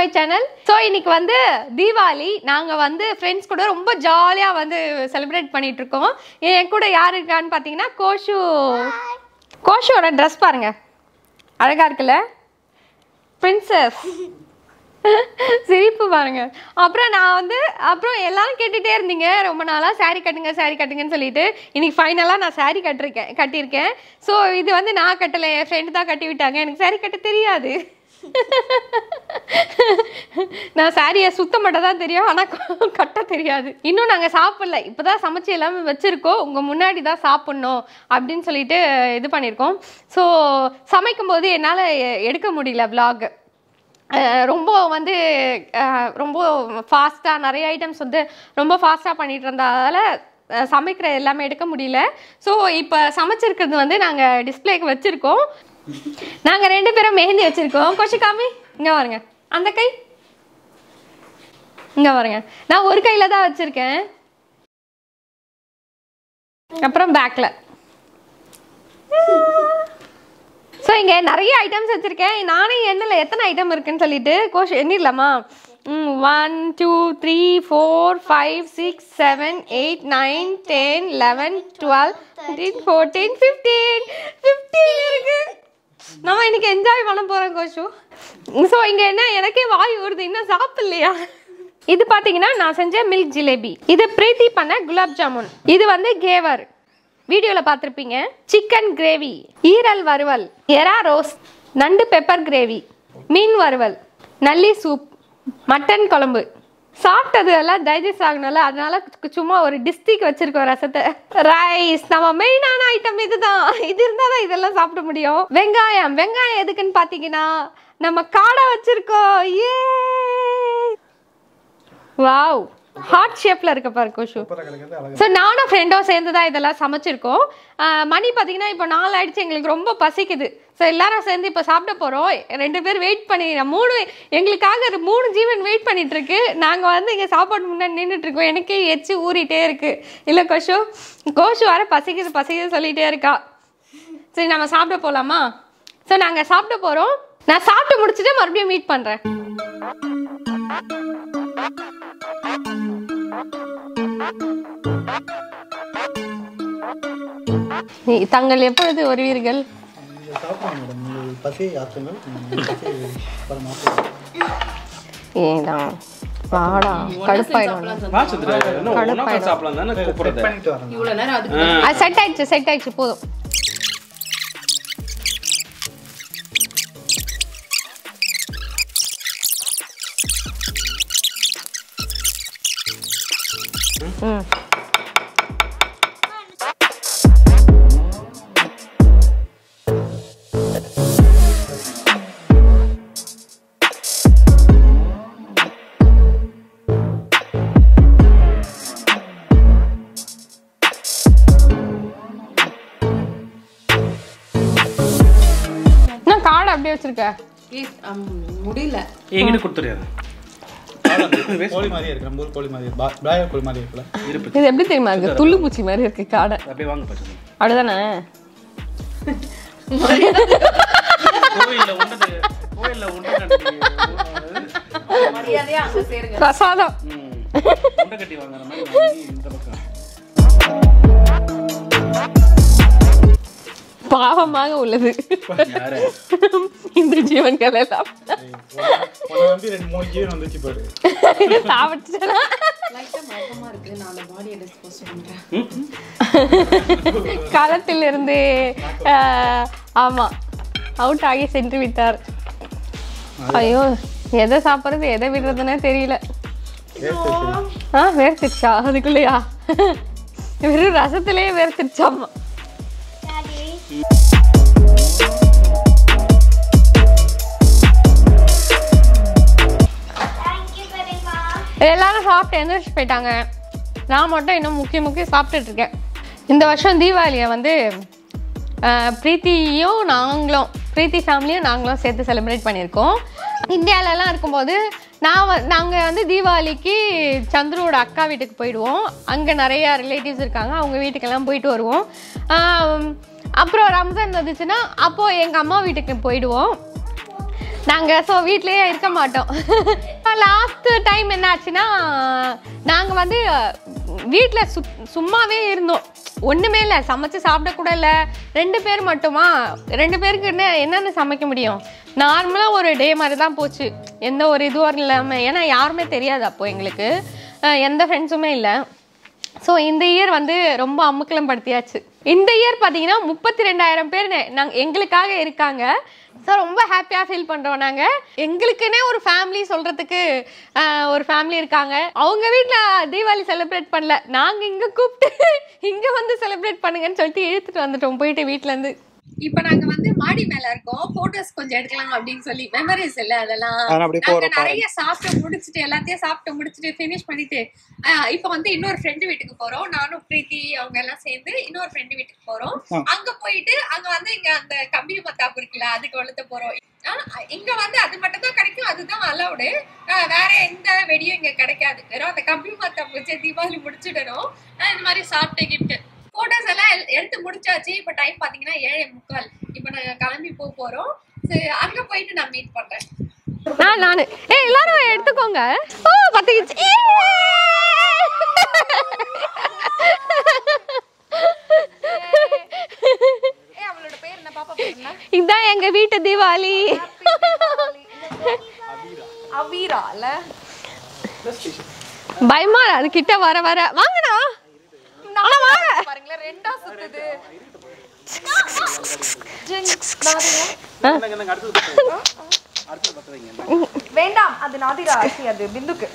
My channel so இன்னைக்கு வந்து தீபாவளி நாங்கள் வந்து ஃப்ரெண்ட்ஸ் கூட ரொம்ப ஜாலியாக வந்து செலிப்ரேட் பண்ணிட்டு இருக்கோம் என் கூட யார் இருக்கான்னு பார்த்தீங்கன்னா கோஷு கோஷுவோட ட்ரெஸ் பாருங்க அழகா இருக்குல்ல பிரின்சஸ் சிரிப்பு பாருங்க அப்புறம் நான் வந்து அப்புறம் எல்லாரும் கேட்டுட்டே இருந்தீங்க ரொம்ப நாளாக saree கட்டுங்க saree கட்டுங்கன்னு சொல்லிட்டு இன்னைக்கு ஃபைனலாக நான் saree கட்டிருக்கேன் கட்டியிருக்கேன் ஸோ இது வந்து நான் கட்டலை என் ஃப்ரெண்டு தான் கட்டி விட்டாங்க எனக்கு saree கட்ட தெரியாது நான் சாரியை சுத்தம் மட்டும் தான் தெரியும் ஆனால் கட்ட தெரியாது இன்னும் நாங்கள் சாப்பிடல இப்போ தான் சமைச்சு எல்லாமே வச்சுருக்கோம் உங்கள் முன்னாடி தான் சாப்பிட்ணும் அப்படின்னு சொல்லிட்டு இது பண்ணியிருக்கோம் ஸோ சமைக்கும் போது என்னால் எடுக்க முடியல vlog அஹ் ரொம்ப வந்து அஹ் ரொம்ப ஃபாஸ்ட்டாக நிறைய ஐட்டம்ஸ் வந்து ரொம்ப ஃபாஸ்ட்டாக பண்ணிட்டு இருந்ததால அஹ் சமைக்கிற எல்லாமே எடுக்க முடியல ஸோ இப்போ சமைச்சிருக்கிறது வந்து நாங்கள் டிஸ்பிளேக்கு வச்சுருக்கோம் நாங்கள் ரெண்டு பேரும் மெஹந்தி வச்சுருக்கோம் கொஷி காமி இங்கே பாருங்க அந்த கை இங்கே பாருங்க நான் ஒரு கையில் தான் வச்சுருக்கேன் அப்புறம் பேக்கில் ஸோ இங்கே நிறைய ஐட்டம்ஸ் வச்சுருக்கேன் நானே எண்ணில் எத்தனை ஐட்டம் இருக்குன்னு சொல்லிட்டு கோஷ் எண்ணிடலாமா ம் one two three four five six seven eight nine ten eleven twelve thirteen fourteen fifteen fifteen இருக்கு நம்ம இன்னைக்கு என்ஜாய் பண்ண போகிறோம் கோஷு ஸோ இங்கே என்ன எனக்கே வாய் வருது இன்னும் சாப்பிடலையா இது பார்த்தீங்கன்னா நான் செஞ்ச மில்க் ஜிலேபி இது பிரீத்தி பண்ண குலாப் ஜாமுன் இது வந்து கேவர் வீடியோவில் பார்த்துருப்பீங்க சிக்கன் கிரேவி ஈரல் வறுவல் எறா ரோஸ்ட் நண்டு பெப்பர் கிரேவி மீன் வறுவல் நல்லி சூப் மட்டன் குழம்பு சாப்பிட்டது எல்லாம் டைஜஸ்ட் ஆகணும்ல அதனால கு- சும்மா ஒரு டிஸ்டிக் வச்சிருக்கோம் ரசத்தை ரைஸ் நம்ம மெயினான ஐட்டம் இதுதான் இது இருந்தால் தான் இதெல்லாம் சாப்பிட முடியும் வெங்காயம் வெங்காயம் எதுக்குன்னு பார்த்தீங்கன்னா நம்ம காடை வச்சிருக்கோம் ஏ வாவ் ஹார்ட் ஷேப்ல இருக்க பாரு கோஷு ஸோ நானும் ஃப்ரெண்டும் சேர்ந்து தான் இதெல்லாம் சமைச்சிருக்கோம் ஆஹ் மணி பார்த்தீங்கன்னா இப்போ நாலு ஆயிடுச்சு எங்களுக்கு ரொம்ப பசிக்குது ஸோ எல்லாரும் சேர்ந்து இப்போ சாப்பிட போகிறோம் ரெண்டு பேர் வெயிட் பண்ணி மூணு எங்களுக்காக ஒரு மூணு ஜீவன் வெயிட் பண்ணிட்டு இருக்கு நாங்கள் வந்து இங்கே சாப்பாடு முன்னாடி நின்றுட்டு இருக்கோம் எனக்கே எச்சு ஊறிட்டே இருக்கு இல்லை கோஷு கோஷு வர பசிக்குது பசிக்குது சொல்லிட்டே இருக்கா சரி நம்ம சாப்பிட போகலாமா ஸோ நாங்கள் சாப்பிட போகிறோம் நான் சாப்பிட்டு முடிச்சுட்டு மறுபடியும் மீட் பண்ணுறேன் நீ- தங்கள் எப்பொழுது வருவீர்கள் நீங்கள் சாப்பிடுங்க மேடம் உங்கள் பசியை ஆற்றுங்கள் உங்கள் பசியை அப்புறம் மாற்றுங்கள் ஏடா வாடா கடுப்பாயிடும் வாட்சத்துல என்ன ஒன்றா சாப்பிடலாம் தானே கூப்பிடுறது பண்ணிட்டு வரேன் இவ்வளவு நேரம் அதுக்கு அது செட் ஆயிடுச்சு செட் ஆயிடுச்சு போதும் ம் என்ன கார்டு அப்படியே வச்சிருக்க Please, um, முடியல என்கிட்ட கொடுத்துருக்காரு கோழி மாதிரியே இருக்கு நம்ம ஊர் கோழி மாதிரி பா- பிராய்லர் கோழி மாதிரி இருக்குல்ல இருப்பு இது எப்படி தெரியுமா இருக்கு துள்ளு பூச்சி மாதிரி இருக்கு காடை அப்படியே வாங்க பச்சை அப்படிதானே கோயில்ல உண்டது கோயில்ல உண்டை மரியாதையா அங்க சேருங்க பிரசாதம் உண்டை கட்டி வாங்குற மாதிரி வாங்கி இந்த பக்கம் பாவமாக உள்ளது யாரு இந்த ஜீவன்கள் எல்லாம் உன்னை நம்பி ரெண்டு மூணு ஜீவன் வந்துச்சு பாரு சாப்பிட்டுச்சா லைட்டா மயக்கமா இருக்கு நான் அந்த பாடியை டிஸ்போஸ் பண்றேன் களத்திலிருந்து ஆஹ், ஆமா அவுட் ஆகி சென்று விட்டார் ஐயோ எதை சாப்பிட்றது எதை விடுறதுன்னே தெரியல ஆ வேர்த்திருச்சா அதுக்குள்ளேயா வெறும் ரசத்திலேயே வேர்த்திருச்சாமா எல்லாரும் சாப்பிட்டு எந்திரிச்சு போயிட்டாங்க நான் மட்டும் இன்னும் முக்கிய முக்கிய சாப்பிட்டுட்டு இருக்கேன் இந்த வருஷம் தீபாவளியை வந்து ஆஹ், பிரீத்தியும் நாங்களும் பிரீத்தி ஃபேமிலியும் நாங்களும் சேர்த்து செலிப்ரேட் பண்ணியிருக்கோம் இந்தியாவிலலாம் இருக்கும்போது நான் வ- நாங்கள் வந்து தீபாவளிக்கு சந்துருவோட அக்கா வீட்டுக்கு போயிடுவோம் அங்கே நிறையா ரிலேட்டிவ்ஸ் இருக்காங்க அவங்க வீட்டுக்கெல்லாம் போயிட்டு வருவோம் ஆம், அப்புறம் ரம்ஜான் வந்துச்சுன்னா அப்போது எங்கள் அம்மா வீட்டுக்கு போயிடுவோம் நாங்கள் ஸோ வீட்லேயே இருக்க மாட்டோம் லாஸ்ட் டைம் என்ன ஆச்சுன்னா நாங்கள் வந்து வீட்டில் சு சும்மாவே இருந்தோம் ஒன்றுமே இல்லை சமைச்சு சாப்பிட கூட இல்லை ரெண்டு பேர் மட்டுமா ரெண்டு பேருக்கு என்ன என்னென்ன சமைக்க முடியும் நார்மலாக ஒரு டே மாதிரி தான் போச்சு எந்த ஒரு இதுவும் இல்லாமல் ஏன்னா யாருமே தெரியாது அப்போ எங்களுக்கு அஹ் எந்த ஃப்ரெண்ட்ஸுமே இல்லை ஸோ இந்த இயர் வந்து ரொம்ப அமுக்கலம் படுத்தியாச்சு இந்த இயர் பார்த்தீங்கன்னா முப்பத்தி ரெண்டாயிரம் பேர் நாங்கள் எங்களுக்காக இருக்காங்க ஸோ ரொம்ப ஹாப்பியாக ஃபீல் பண்ணுறோம் நாங்கள் எங்களுக்குன்னே ஒரு ஃபேமிலி சொல்கிறதுக்கு ஒரு ஃபேமிலி இருக்காங்க அவங்க வீட்டில் தீபாவளி செலிப்ரேட் பண்ணல நாங்கள் இங்கே கூப்பிட்டு இங்கே வந்து செலிப்ரேட் பண்ணுங்கன்னு சொல்லிட்டு இழுத்துட்டு வந்துட்டோம் போயிட்டு வீட்டிலேருந்து இப்ப நாங்க வந்து மாடி மேல இருக்கோம் போட்டோஸ் கொஞ்சம் எடுக்கலாம் அப்படின்னு சொல்லி மெமரிஸ் இல்ல அதெல்லாம் அதெல்லாம் அப்படியே நாங்க போறோம் நிறைய சாப்பிட்டு முடிச்சிட்டு எல்லாத்தையும் சாப்பிட்டு முடிச்சிட்டு ஃபினிஷ் பண்ணிட்டு ஆஹ் இப்ப வந்து இன்னொரு ஃப்ரெண்டு வீட்டுக்கு போறோம் நானும் பிரீத்தி அவங்க எல்லாம் சேர்ந்து இன்னொரு ஃப்ரெண்டு வீட்டுக்கு போறோம் ஆ. அங்க போயிட்டு அங்க வந்து இங்க அந்த கம்பி மத்தாப்பு இருக்குல்ல அதுக்கு வளர்த்த போறோம் ஆஹ் இங்க வந்து அது மட்டும் தான் கிடைக்கும் அதுதான் அலௌடு வேற எந்த வெடியும் இங்க கிடைக்காது வெறும் அந்த கம்பி மத்தாப்பு வச்சு தீபாவளி முடிச்சிடணும் ஆஹ் இந்த மாதிரி சாப்பிட்டு கிஃப்ட் போட்டோஸ் எல்லாம் எல்- எடுத்து முடிச்சாச்சு இப்ப டைம் பாத்தீங்கன்னா ஏழே முக்கால் இப்ப நாங்க கிளம்பி போக போறோம் சரி, அங்க போயிட்டு நான் மீட் பண்றேன் நான் நான் ஏ எல்லாரும் எடுத்துக்கோங்க ஓ பத்துக்கிச்சு அவளோட பேர் என்ன பாப்பா பேர் என்ன இதுதான் எங்க வீட்டு தீபாவளி அவீரா இல்ல பயமா அது கிட்ட வர வர வாங்கண்ணா அண்ணா, வாங்க பாருங்களேன் ரெண்டா சுத்துது வேண்டாம் அது நாதிரா ஆசி அது பிந்துக்கு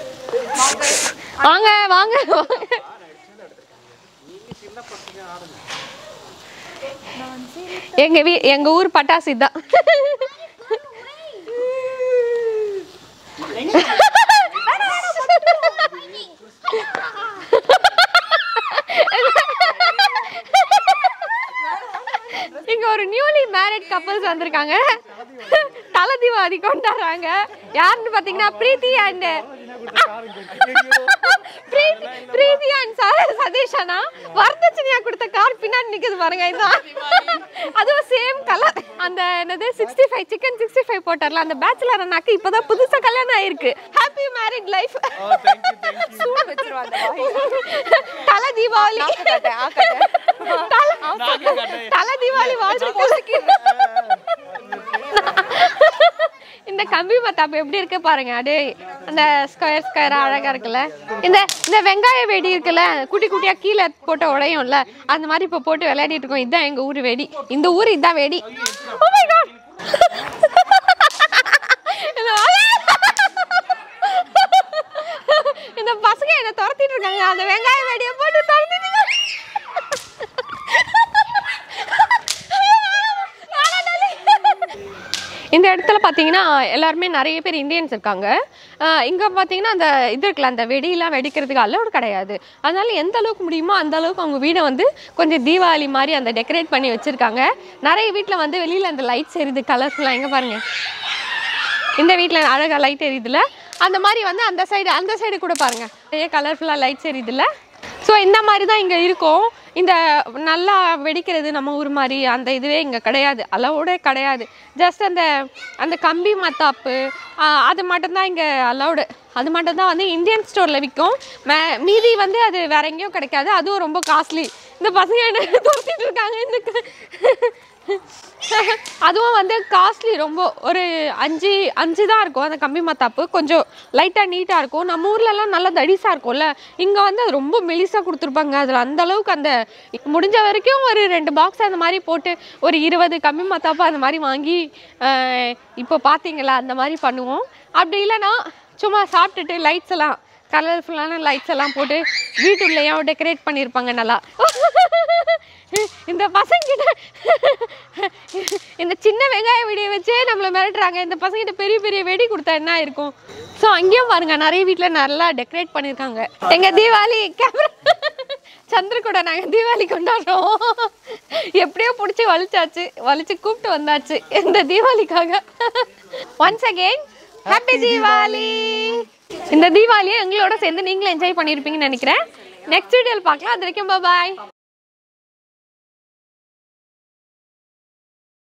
வாங்க வாங்க வாங்க எங்க வீ எங்க ஊர் பட்டாசு தான் இங்க ஒரு நியூலி மேரிட் கப்பல்ஸ் வந்திருக்காங்க தலை தீபாவளி கொண்டாடுறாங்க யாருன்னு பாத்தீங்கன்னா பிரீத்தி அண்ட் பிரீத்தி பிரீத்தி அண்ட் சதீஷ் அண்ணா வரதட்சணையா கொடுத்த கார் பின்னாடி நிக்குது பாருங்க இதான் அதுவும் சேம் கலர் அந்த என்னது sixty five chicken sixty five போட்டார்ல அந்த பேச்சுலர் அண்ணாக்கு இப்பதான் புதுசா கல்யாணம் ஆயிருக்கு ஹாப்பி மேரிட் லைஃப் சூடு வச்சிருவாங்க தலை தீபாவளி தலை- தலை தீபாவளி வாழ்த்துக்கள் இந்த கம்பி மத்தாப்பு எப்படி இருக்கு பாருங்க அடே அந்த ஸ்கொயர் ஸ்கொயரா அழகா இருக்குல்ல இந்த இந்த வெங்காய வெடி இருக்குல்ல குட்டி குட்டியா கீழே போட்டு உடையும்ல அந்த மாதிரி இப்ப போட்டு விளையாடிட்டு இருக்கோம் இதுதான் எங்க ஊர் வெடி இந்த ஊர் இதான் வெடி Oh my God. இந்த இந்த பசங்க என்ன துரத்திட்டு இருக்காங்க அந்த வெங்காய வெடியை போட்டு துரத்திட்டு இந்த இடத்துல பார்த்தீங்கன்னா எல்லாருமே நிறைய பேர் இந்தியன்ஸ் இருக்காங்க இங்கே பார்த்தீங்கன்னா அந்த இது இருக்குல்ல அந்த வெடியெல்லாம் வெடிக்கிறதுக்கு அலோடு கிடையாது அதனால எந்த அளவுக்கு முடியுமோ அந்த அளவுக்கு அவங்க வீடை வந்து கொஞ்சம் தீபாவளி மாதிரி அந்த டெக்கரேட் பண்ணி வச்சுருக்காங்க நிறைய வீட்டில் வந்து வெளியில் அந்த லைட்ஸ் எரியுது கலர்ஃபுல்லாக எங்கே பாருங்க இந்த வீட்டில் அழகாக லைட் எரியுதுல அந்த மாதிரி வந்து அந்த சைடு அந்த சைடு கூட பாருங்க நிறைய கலர்ஃபுல்லாக லைட்ஸ் எரியுதுல ஸோ இந்த மாதிரி தான் இங்கே இருக்கும் இந்த நல்லா வெடிக்கிறது நம்ம ஊர் மாதிரி அந்த இதுவே இங்கே கிடையாது அளவோட கிடையாது ஜஸ்ட் அந்த அந்த கம்பி மத்தாப்பு ஆஹ், அது மட்டும்தான் இங்கே அலௌடு அது மட்டும்தான் வந்து இந்தியன் ஸ்டோரில் விற்கும் மே மீதி வந்து அது வேற எங்கேயும் கிடைக்காது அதுவும் ரொம்ப காஸ்ட்லி இந்த பசங்க என்ன துரத்திட்டு இருக்காங்க இந்த க- அதுவும் வந்து காஸ்ட்லி ரொம்ப ஒரு அஞ்சு அஞ்சு தான் இருக்கும் அந்த கம்பி மத்தாப்பு கொஞ்சம் லைட்டாக நீட்டாக இருக்கும் நம்ம ஊர்லலாம் நல்லா தடிசாக இருக்கும்ல இங்கே வந்து அது ரொம்ப மெலிசாக கொடுத்துருப்பாங்க அதில் அந்த அளவுக்கு அந்த முடிஞ்ச வரைக்கும் ஒரு ரெண்டு பாக்ஸ் அந்த மாதிரி போட்டு ஒரு இருபது கம்பி மத்தாப்பு அந்த மாதிரி வாங்கி ஆஹ், இப்போ பார்த்தீங்களா அந்த மாதிரி பண்ணுவோம் அப்படி இல்லைன்னா சும்மா சாப்பிட்டுட்டு லைட்ஸ் எல்லாம் கலர்ஃபுல்லான லைட்ஸ் எல்லாம் போட்டு வீட்டுள்ளேயும் டெக்கரேட் பண்ணியிருப்பாங்க நல்லா இந்த பசங்கிட்ட இந்த சின்ன வெங்காய வெடியை வச்சே நம்மளை மிரட்டுறாங்க இந்த பசங்கிட்ட பெரிய பெரிய வெடி கொடுத்தா என்ன இருக்கும் ஸோ அங்கேயும் பாருங்க நிறைய வீட்டில் நல்லா டெக்கரேட் பண்ணியிருக்காங்க எங்க தீபாவளி கேமரா சந்திர கூட நாங்கள் தீபாவளி கொண்டாடுறோம் எப்படியோ பிடிச்சி வலிச்சாச்சு வலிச்சு கூப்பிட்டு வந்தாச்சு இந்த தீபாவளிக்காக ஒன்ஸ் அகெயின் ஹாப்பி தீபாவளி இந்த தீபாவளியை எங்களோட சேர்ந்து நீங்களும் என்ஜாய் பண்ணியிருப்பீங்கன்னு நினைக்கிறேன் நெக்ஸ்ட் வீடியோவில் பார்க்கலாம் அது வரைக்கும் பாய்